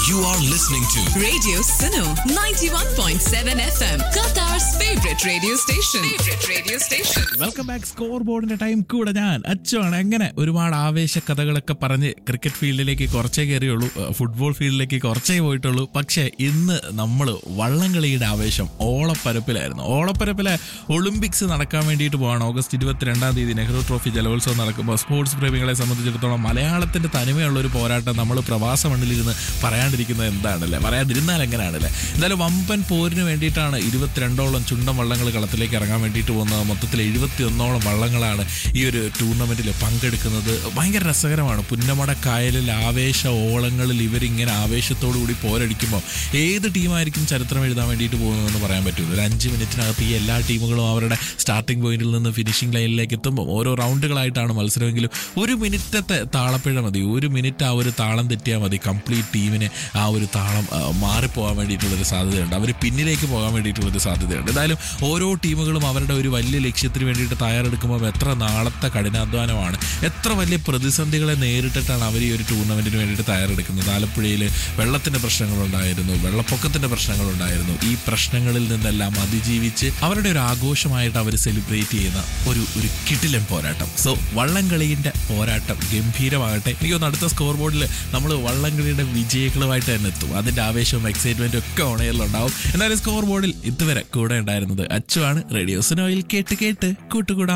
You are listening to Radio Sino 91.7 FM, Qatar's favorite radio station. Favorite radio station. Welcome back score ബോർഡിന്റെ time കൂടെ ഞാൻ അച്ചുവാണ് എങ്ങനെ ഒരുപാട് ആവേശ കഥകളൊക്കെ പറഞ്ഞ് ക്രിക്കറ്റ് ഫീൽഡിലേക്ക് കുറച്ചേ കയറിയുള്ളൂ ഏഹ് ഫുട്ബോൾ ഫീൽഡിലേക്ക് കുറച്ചേ പോയിട്ടുള്ളൂ പക്ഷേ ഇന്ന് നമ്മൾ വള്ളംകളിയുടെ ആവേശം ഓളപ്പരപ്പിലായിരുന്നു ഓളപ്പരപ്പിലെ ഒളിമ്പിക്സ് നടക്കാൻ വേണ്ടിയിട്ട് പോവാണ് ഓഗസ്റ്റ് ഇരുപത്തിരണ്ടാം തീയതി നെഹ്റു ട്രോഫി ജലോത്സവം നടക്കുമ്പോൾ സ്പോർട്സ് പ്രേമികളെ സംബന്ധിച്ചിടത്തോളം മലയാളത്തിന്റെ തനിമയുള്ള ഒരു പോരാട്ടം നമ്മൾ പ്രവാസ മണ്ണിലിരുന്ന് പറയാണ്ടിരിക്കുന്നത് എന്താണല്ലേ പറയാതിരുന്നാൽ എങ്ങനെയാണല്ലേ എന്തായാലും വമ്പൻ പോരിന് വേണ്ടിയിട്ടാണ് ഇരുപത്തിരണ്ടോളം ചുണ്ടൻ വള്ളങ്ങൾ കളത്തിലേക്ക് ഇറങ്ങാൻ വേണ്ടിയിട്ട് പോകുന്നത് മൊത്തത്തിൽ എഴുപത്തിയൊന്നോളം വള്ളങ്ങളാണ് ഈ ഒരു ടൂർണമെന്റിൽ പങ്കെടുക്കുന്നത് ഭയങ്കര രസകരമാണ് പുന്നമട കായലിൽ ആവേശ ഓളങ്ങളിൽ ഇവരിങ്ങനെ ആവേശത്തോടു കൂടി പോരടിക്കുമ്പോൾ ഏത് ടീമായിരിക്കും ചരിത്രം എഴുതാൻ വേണ്ടിയിട്ട് പോകുന്നതെന്ന് പറയാൻ പറ്റില്ല ഒരു അഞ്ച് മിനിറ്റിനകത്ത് ഈ എല്ലാ ടീമുകളും അവരുടെ സ്റ്റാർട്ടിംഗ് പോയിന്റിൽ നിന്ന് ഫിനിഷിംഗ് ലൈനിലേക്ക് എത്തുമ്പോൾ ഓരോ റൗണ്ടുകളായിട്ടാണ് മത്സരമെങ്കിലും ഒരു മിനിറ്റത്തെ താളപ്പിഴ മതി ഒരു മിനിറ്റ് ആ ഒരു താളം തെറ്റിയാൽ മതി കംപ്ലീറ്റ് ടീമിന് ആ ഒരു താളം ആ, മാറിപ്പോകാൻ വേണ്ടിയിട്ടുള്ളൊരു സാധ്യതയുണ്ട് അവർ പിന്നിലേക്ക് പോകാൻ വേണ്ടിയിട്ടുള്ളൊരു സാധ്യതയുണ്ട് എന്തായാലും ഓരോ ടീമുകളും അവരുടെ ഒരു വലിയ ലക്ഷ്യത്തിന് വേണ്ടിയിട്ട് തയ്യാറെടുക്കുമ്പോൾ എത്ര നാളത്തെ കഠിനാധ്വാനമാണ് എത്ര വലിയ പ്രതിസന്ധികളെ നേരിട്ടിട്ടാണ് അവർ ഈ ഒരു ടൂർണമെന്റിന് വേണ്ടിയിട്ട് തയ്യാറെടുക്കുന്നത് ആലപ്പുഴയിൽ വെള്ളത്തിന്റെ പ്രശ്നങ്ങളുണ്ടായിരുന്നു വെള്ളപ്പൊക്കത്തിന്റെ പ്രശ്നങ്ങളുണ്ടായിരുന്നു ഈ പ്രശ്നങ്ങളിൽ നിന്നെല്ലാം അതിജീവിച്ച് അവരുടെ ഒരു ആഘോഷമായിട്ട് അവർ സെലിബ്രേറ്റ് ചെയ്യുന്ന ഒരു ഒരു കിടിലൻ പോരാട്ടം സോ വള്ളംകളിയുടെ പോരാട്ടം ഗംഭീരമാകട്ടെ എനിക്കൊന്ന് അടുത്ത സ്കോർ ബോർഡിൽ നമ്മൾ വള്ളംകളിയുടെ വിജയികളുമായിട്ട് തന്നെ എത്തും അതിന്റെ ആവേശവും എക്സൈറ്റ്മെന്റും ഒക്കെ ഓണയിലുണ്ടാവും എന്നാലും സ്കോർ ബോർഡിൽ ഇതുവരെ കൂടെ ഉണ്ടായിരുന്നത് അച്ചുവാണ് റേഡിയോ സിനോയിൽ കേട്ട് കേട്ട് കൂട്ടുകൂടാം